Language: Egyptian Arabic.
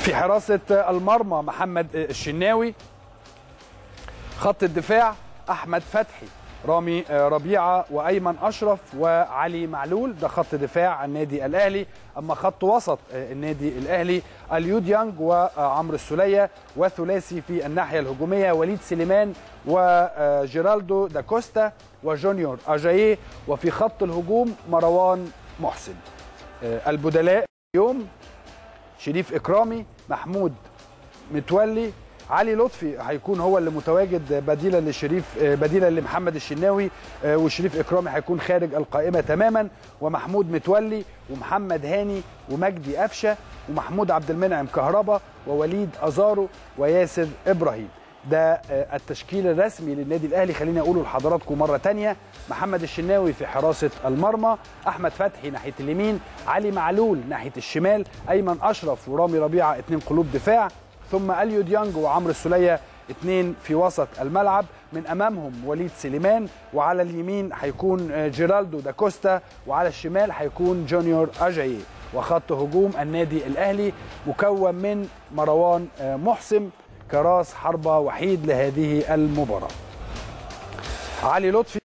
في حراسة المرمى محمد الشناوي خط الدفاع أحمد فتحي رامي ربيعة وأيمن أشرف وعلي معلول ده خط دفاع النادي الأهلي أما خط وسط النادي الأهلي اليو ديانج وعمرو السولية وثلاثي في الناحية الهجومية وليد سليمان وجيرالدو داكوستا وجونيور أجاييه وفي خط الهجوم مروان محسن البدلاء اليوم شريف إكرامي محمود متولي علي لطفي هيكون هو اللي متواجد بديلا لشريف بديلا لمحمد الشناوي وشريف اكرامي هيكون خارج القائمه تماما ومحمود متولي ومحمد هاني ومجدي قفشه ومحمود عبد المنعم كهربا ووليد ازارو وياسر ابراهيم ده التشكيل الرسمي للنادي الاهلي خليني اقوله لحضراتكم مره تانية محمد الشناوي في حراسه المرمى احمد فتحي ناحيه اليمين علي معلول ناحيه الشمال ايمن اشرف ورامي ربيعه اتنين قلوب دفاع ثم اليو ديانج وعمرو السوليه اثنين في وسط الملعب من امامهم وليد سليمان وعلى اليمين هيكون جيرالدو داكوستا وعلى الشمال هيكون جونيور اجاييه وخط هجوم النادي الاهلي مكون من مروان محسن كراس حربه وحيد لهذه المباراه علي لطفي